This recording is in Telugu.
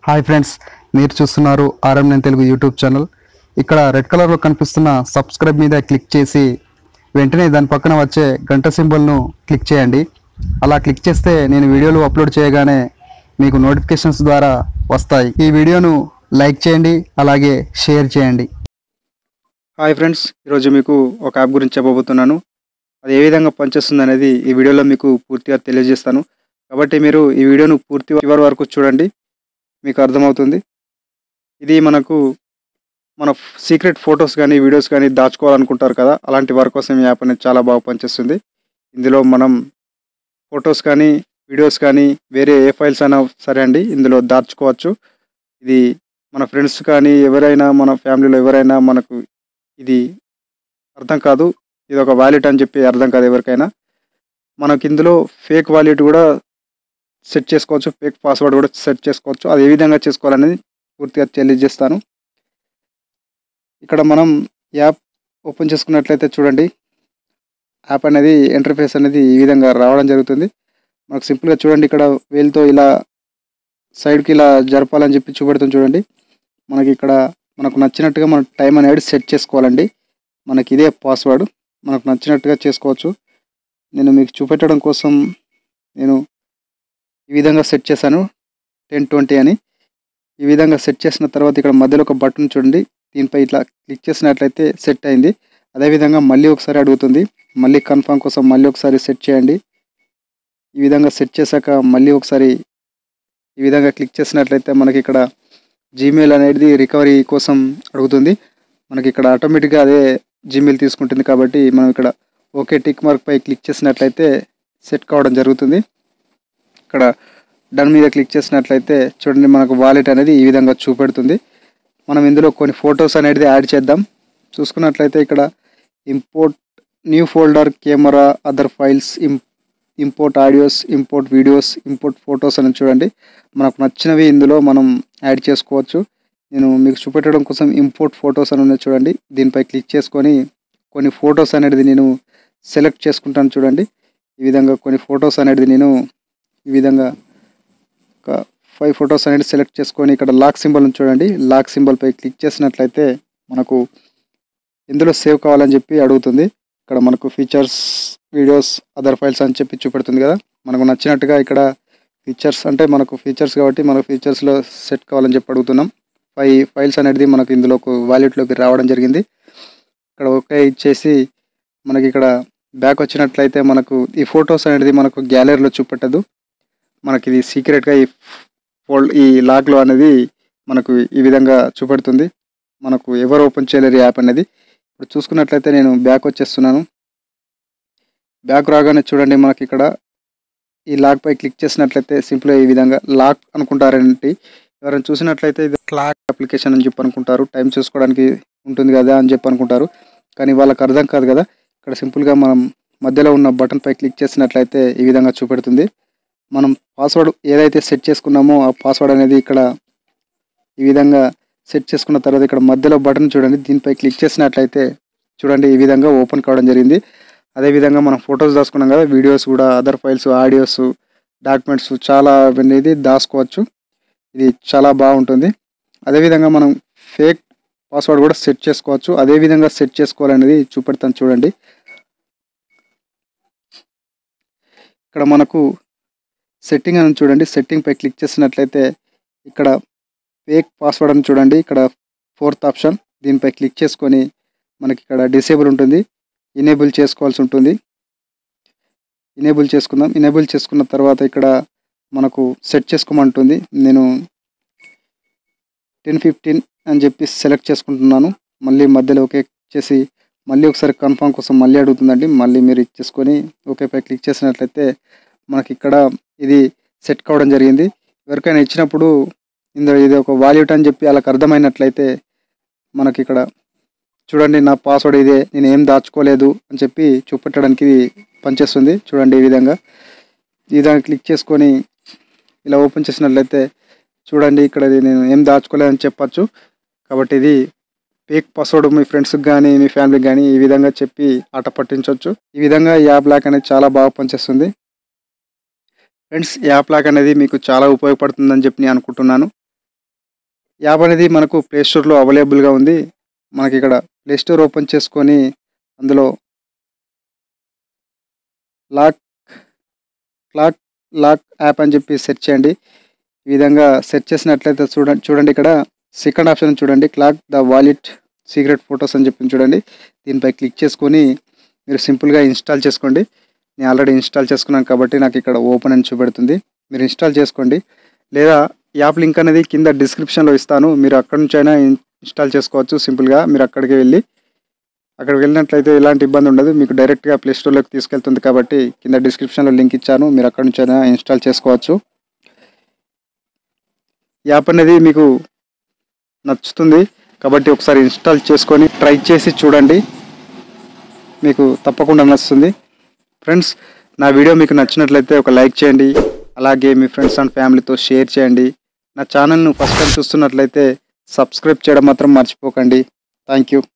హాయ్ ఫ్రెండ్స్ మీరు చూస్తున్నారు ఆర్ఎం నేను తెలుగు యూట్యూబ్ ఛానల్ ఇక్కడ రెడ్ కలర్లో కనిపిస్తున్న సబ్స్క్రైబ్ మీద క్లిక్ చేసి వెంటనే దాని పక్కన వచ్చే గంట సింబల్ను క్లిక్ చేయండి అలా క్లిక్ చేస్తే నేను వీడియోలు అప్లోడ్ చేయగానే మీకు నోటిఫికేషన్స్ ద్వారా వస్తాయి ఈ వీడియోను లైక్ చేయండి అలాగే షేర్ చేయండి హాయ్ ఫ్రెండ్స్ ఈరోజు మీకు ఒక యాప్ గురించి చెప్పబోతున్నాను అది ఏ విధంగా పనిచేస్తుంది అనేది ఈ వీడియోలో మీకు పూర్తిగా తెలియజేస్తాను కాబట్టి మీరు ఈ వీడియోను పూర్తి చివరి వరకు చూడండి మీకు అర్థమవుతుంది ఇది మనకు మన సీక్రెట్ ఫొటోస్ కానీ వీడియోస్ కానీ దాచుకోవాలనుకుంటారు కదా అలాంటి వారి కోసం ఈ యాప్ అనేది చాలా బాగా పనిచేస్తుంది ఇందులో మనం ఫొటోస్ కానీ వీడియోస్ కానీ వేరే ఏ ఫైల్స్ అయినా సరే అండి ఇందులో దాచుకోవచ్చు ఇది మన ఫ్రెండ్స్ కానీ ఎవరైనా మన ఫ్యామిలీలో ఎవరైనా మనకు ఇది అర్థం కాదు ఇది ఒక వాలెట్ అని చెప్పి అర్థం కాదు ఎవరికైనా మనకి ఇందులో ఫేక్ వాలెట్ కూడా సెట్ చేసుకోవచ్చు ఫేక్ పాస్వర్డ్ కూడా సెట్ చేసుకోవచ్చు అది ఏ విధంగా చేసుకోవాలనేది పూర్తిగా తెలియజేస్తాను ఇక్కడ మనం యాప్ ఓపెన్ చేసుకున్నట్లయితే చూడండి యాప్ అనేది ఇంటర్ఫేస్ అనేది ఈ విధంగా రావడం జరుగుతుంది మనకు సింపుల్గా చూడండి ఇక్కడ వేలుతో ఇలా సైడ్కి ఇలా జరపాలని చెప్పి చూపెడుతుంది చూడండి మనకి ఇక్కడ మనకు నచ్చినట్టుగా మన టైం అనేది సెట్ చేసుకోవాలండి మనకి ఇదే పాస్వర్డ్ మనకు నచ్చినట్టుగా చేసుకోవచ్చు నేను మీకు చూపెట్టడం కోసం నేను ఈ విధంగా సెట్ చేశాను టెన్ ట్వంటీ అని ఈ విధంగా సెట్ చేసిన తర్వాత ఇక్కడ మధ్యలో ఒక బటన్ చూడండి దీనిపై ఇట్లా క్లిక్ చేసినట్లయితే సెట్ అయింది అదేవిధంగా మళ్ళీ ఒకసారి అడుగుతుంది మళ్ళీ కన్ఫర్మ్ కోసం మళ్ళీ ఒకసారి సెట్ చేయండి ఈ విధంగా సెట్ చేశాక మళ్ళీ ఒకసారి ఈ విధంగా క్లిక్ చేసినట్లయితే మనకి ఇక్కడ జీమెయిల్ అనేది రికవరీ కోసం అడుగుతుంది మనకి ఇక్కడ ఆటోమేటిక్గా అదే జీమెయిల్ తీసుకుంటుంది కాబట్టి మనం ఇక్కడ ఓకే టిక్ మార్క్ పై క్లిక్ చేసినట్లయితే సెట్ కావడం జరుగుతుంది ఇక్కడ డన్ మీద క్లిక్ చేసినట్లయితే చూడండి మనకు వాలెట్ అనేది ఈ విధంగా చూపెడుతుంది మనం ఇందులో కొన్ని ఫొటోస్ అనేది యాడ్ చేద్దాం చూసుకున్నట్లయితే ఇక్కడ import new folder camera other files import audios import videos import photos అని చూడండి మనకు నచ్చినవి ఇందులో మనం యాడ్ చేసుకోవచ్చు నేను మీకు చూపెట్టడం కోసం ఇంపోర్ట్ ఫొటోస్ అని ఉన్నాయి చూడండి దీనిపై క్లిక్ చేసుకొని కొన్ని ఫొటోస్ అనేది నేను సెలెక్ట్ చేసుకుంటాను చూడండి ఈ విధంగా కొన్ని ఫొటోస్ అనేది నేను ఈ విధంగా ఒక ఫైవ్ ఫొటోస్ అనేది సెలెక్ట్ చేసుకొని ఇక్కడ లాక్ సింబల్ చూడండి లాక్ సింబల్ పై క్లిక్ చేసినట్లయితే మనకు ఇందులో సేవ్ కావాలని చెప్పి అడుగుతుంది ఇక్కడ మనకు ఫీచర్స్ వీడియోస్ అదర్ ఫైల్స్ అని చెప్పి చూపెడుతుంది కదా మనకు నచ్చినట్టుగా ఇక్కడ ఫీచర్స్ అంటే మనకు ఫీచర్స్ కాబట్టి మనకు ఫీచర్స్లో సెట్ కావాలని చెప్పి అడుగుతున్నాం ఫైవ్ ఫైల్స్ అనేది మనకు ఇందులో వాలెట్లోకి రావడం జరిగింది ఇక్కడ ఓకే ఇచ్చేసి మనకి ఇక్కడ బ్యాక్ వచ్చినట్లయితే మనకు ఈ ఫొటోస్ అనేది మనకు గ్యాలరీలో చూపెట్టదు మనకి ఇది సీక్రెట్గా ఈ ఫోల్డ్ ఈ లాక్లో అనేది మనకు ఈ విధంగా చూపెడుతుంది మనకు ఎవరు ఓపెన్ చేయలేరు యాప్ అనేది ఇప్పుడు చూసుకున్నట్లయితే నేను బ్యాక్ వచ్చేస్తున్నాను బ్యాక్ రాగానే చూడండి మనకి ఇక్కడ ఈ లాక్ పై క్లిక్ చేసినట్లయితే సింపుల్గా ఈ విధంగా లాక్ అనుకుంటారంటే ఎవరైనా చూసినట్లయితే ఇది క్లాక్ అప్లికేషన్ అని చెప్పి అనుకుంటారు టైం చూసుకోవడానికి ఉంటుంది కదా అని చెప్పి అనుకుంటారు కానీ వాళ్ళకి అర్థం కాదు కదా ఇక్కడ సింపుల్గా మనం మధ్యలో ఉన్న బటన్ పై క్లిక్ చేసినట్లయితే ఈ విధంగా చూపెడుతుంది మనం పాస్వర్డ్ ఏదైతే సెట్ చేసుకున్నామో ఆ పాస్వర్డ్ అనేది ఇక్కడ ఈ విధంగా సెట్ చేసుకున్న తర్వాత ఇక్కడ మధ్యలో బటన్ చూడండి దీనిపై క్లిక్ చేసినట్లయితే చూడండి ఈ విధంగా ఓపెన్ కావడం జరిగింది అదేవిధంగా మనం ఫొటోస్ దాచుకున్నాం కదా వీడియోస్ కూడా అదర్ ఫైల్స్ ఆడియోస్ డాక్యుమెంట్స్ చాలా అనేది దాచుకోవచ్చు ఇది చాలా బాగుంటుంది అదేవిధంగా మనం ఫేక్ పాస్వర్డ్ కూడా సెట్ చేసుకోవచ్చు అదే విధంగా సెట్ చేసుకోవాలనేది చూపెడతాను చూడండి ఇక్కడ మనకు సెట్టింగ్ అని చూడండి సెట్టింగ్ పై క్లిక్ చేసినట్లయితే ఇక్కడ ఫేక్ పాస్వర్డ్ అని చూడండి ఇక్కడ ఫోర్త్ ఆప్షన్ దీనిపై క్లిక్ చేసుకొని మనకి ఇక్కడ డిసేబుల్ ఉంటుంది ఇనేబుల్ చేసుకోవాల్సి ఉంటుంది ఇనేబుల్ చేసుకుందాం ఇనేబుల్ చేసుకున్న తర్వాత ఇక్కడ మనకు సెట్ చేసుకోమంటుంది నేను టెన్ ఫిఫ్టీన్ అని చెప్పి సెలెక్ట్ చేసుకుంటున్నాను మళ్ళీ మధ్యలో ఓకే చేసి మళ్ళీ ఒకసారి కన్ఫర్మ్ కోసం మళ్ళీ అడుగుతుందండి మళ్ళీ మీరు ఇచ్చేసుకొని ఓకే పై క్లిక్ చేసినట్లయితే మనకి ఇక్కడ ఇది సెట్ కావడం జరిగింది ఎవరికైనా ఇచ్చినప్పుడు ఇందులో ఇది ఒక వాల్యూట్ అని చెప్పి వాళ్ళకి అర్థమైనట్లయితే మనకి ఇక్కడ చూడండి నా పాస్వర్డ్ ఇదే నేను ఏం దాచుకోలేదు అని చెప్పి చూపెట్టడానికి పనిచేస్తుంది చూడండి ఈ విధంగా ఈ విధంగా క్లిక్ చేసుకొని ఇలా ఓపెన్ చేసినట్లయితే చూడండి ఇక్కడ ఇది నేను ఏం దాచుకోలేదని చెప్పచ్చు కాబట్టి ఇది ఫేక్ పాస్వర్డ్ మీ ఫ్రెండ్స్కి కానీ మీ ఫ్యామిలీకి కానీ ఈ విధంగా చెప్పి ఆట పట్టించవచ్చు ఈ విధంగా ఈ యాప్ లాక్ అనేది చాలా బాగా పనిచేస్తుంది ఫ్రెండ్స్ యాప్ లాక్ అనేది మీకు చాలా ఉపయోగపడుతుందని చెప్పి నేను అనుకుంటున్నాను యాప్ అనేది మనకు ప్లే స్టోర్లో అవైలబుల్గా ఉంది మనకి ఇక్కడ ప్లే స్టోర్ ఓపెన్ చేసుకొని అందులో లాక్ క్లాక్ లాక్ యాప్ అని చెప్పి సెర్చ్ చేయండి ఈ విధంగా సెర్చ్ చేసినట్లయితే చూడండి చూడండి ఇక్కడ సెకండ్ ఆప్షన్ చూడండి clock the wallet secret photos అని చెప్పి చూడండి దీనిపై క్లిక్ చేసుకొని మీరు సింపుల్గా ఇన్స్టాల్ చేసుకోండి నేను ఆల్రెడీ ఇన్స్టాల్ చేసుకున్నాను కాబట్టి నాకు ఇక్కడ ఓపెన్ అని చూపెడుతుంది మీరు ఇన్స్టాల్ చేసుకోండి లేదా యాప్ లింక్ అనేది కింద డిస్క్రిప్షన్లో ఇస్తాను మీరు అక్కడ నుంచి అయినా ఇన్స్టాల్ చేసుకోవచ్చు సింపుల్గా మీరు అక్కడికి వెళ్ళి అక్కడికి వెళ్ళినట్లయితే ఎలాంటి ఇబ్బంది ఉండదు మీకు డైరెక్ట్గా ప్లే స్టోర్లోకి తీసుకెళ్తుంది కాబట్టి కింద డిస్క్రిప్షన్లో లింక్ ఇచ్చాను మీరు అక్కడ నుంచి అయినా ఇన్స్టాల్ చేసుకోవచ్చు యాప్ అనేది మీకు నచ్చుతుంది కాబట్టి ఒకసారి ఇన్స్టాల్ చేసుకొని ట్రై చేసి చూడండి మీకు తప్పకుండా నచ్చుతుంది ఫ్రెండ్స్ నా వీడియో మీకు నచ్చినట్లయితే ఒక లైక్ చేయండి అలాగే మీ ఫ్రెండ్స్ అండ్ ఫ్యామిలీతో షేర్ చేయండి నా ఛానల్ను ఫస్ట్ టైం చూస్తున్నట్లయితే సబ్స్క్రైబ్ చేయడం మాత్రం మర్చిపోకండి థ్యాంక్ యూ